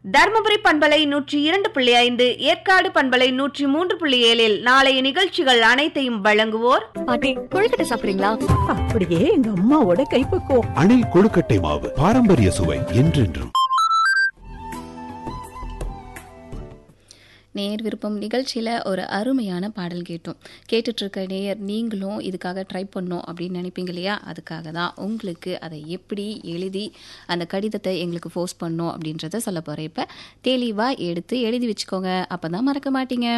தருமபுரி பண்பலை நூற்றி இரண்டு புள்ளி ஐந்து ஏற்காடு பண்பலை நூற்றி மூன்று புள்ளி ஏழில் நாளைய நிகழ்ச்சிகள் அனைத்தையும் வழங்குவோர் பாட்டி கொழுக்கட்டை சாப்பிடுறீங்களா அப்படியே எங்க அம்மாவோட கைப்பக்குவம் அணில் கொழுக்கட்டை மாவு பாரம்பரிய சுவை என்றென்றும் நேர் விருப்பம் நிகழ்ச்சியில் ஒரு அருமையான பாடல் கேட்டோம் கேட்டுட்ருக்க நேயர் நீங்களும் இதுக்காக ட்ரை பண்ணோம் அப்படின்னு நினைப்பீங்க இல்லையா அதுக்காக தான் உங்களுக்கு அதை எப்படி எழுதி அந்த கடிதத்தை எங்களுக்கு ஃபோர்ஸ் பண்ணோம் அப்படின்றத சொல்ல போகிறேன் இப்போ தெளிவாக எடுத்து எழுதி வச்சுக்கோங்க அப்போ தான் மறக்க மாட்டீங்க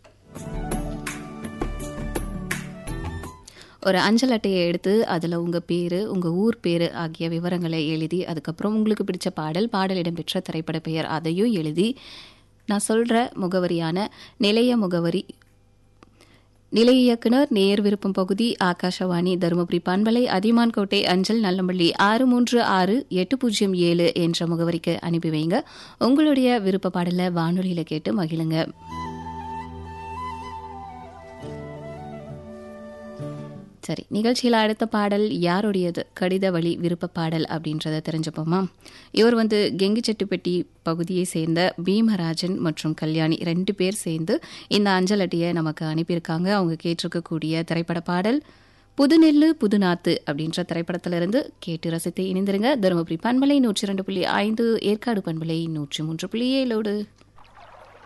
ஒரு அஞ்சல் அட்டையை எடுத்து அதில் உங்கள் பேர் உங்கள் ஊர் பேர் ஆகிய விவரங்களை எழுதி அதுக்கப்புறம் உங்களுக்கு பிடிச்ச பாடல் பாடல் இடம்பெற்ற திரைப்பட பெயர் அதையும் எழுதி நான் சொல்கிற முகவரியான நிலைய முகவரி நிலைய இயக்குனர் நேர் விருப்பம் பகுதி ஆகாஷவாணி தருமபுரி பண்பலை அதிமான் கோட்டை அஞ்சல் நல்லம்பள்ளி ஆறு மூன்று ஆறு எட்டு பூஜ்ஜியம் ஏழு என்ற முகவரிக்கு அனுப்பி வைங்க உங்களுடைய விருப்ப பாடலை வானொலியில் கேட்டு மகிழுங்க சரி நிகழ்ச்சியில் அடுத்த பாடல் யாருடையது கடித வழி விருப்ப பாடல் அப்படின்றத தெரிஞ்சுப்போமா இவர் வந்து கெங்கிச்செட்டுப்பட்டி பகுதியை சேர்ந்த பீமராஜன் மற்றும் கல்யாணி ரெண்டு பேர் சேர்ந்து இந்த அஞ்சல் அட்டையை நமக்கு அனுப்பியிருக்காங்க அவங்க கேட்டிருக்கக்கூடிய திரைப்பட பாடல் புதுநெல்லு புதுநாத்து அப்படின்ற திரைப்படத்திலிருந்து கேட்டு ரசித்து இணைந்திருங்க தருமபுரி பண்பலை நூற்றி ரெண்டு புள்ளி ஐந்து ஏற்காடு பண்பலை நூற்றி மூன்று புள்ளி ஏழோடு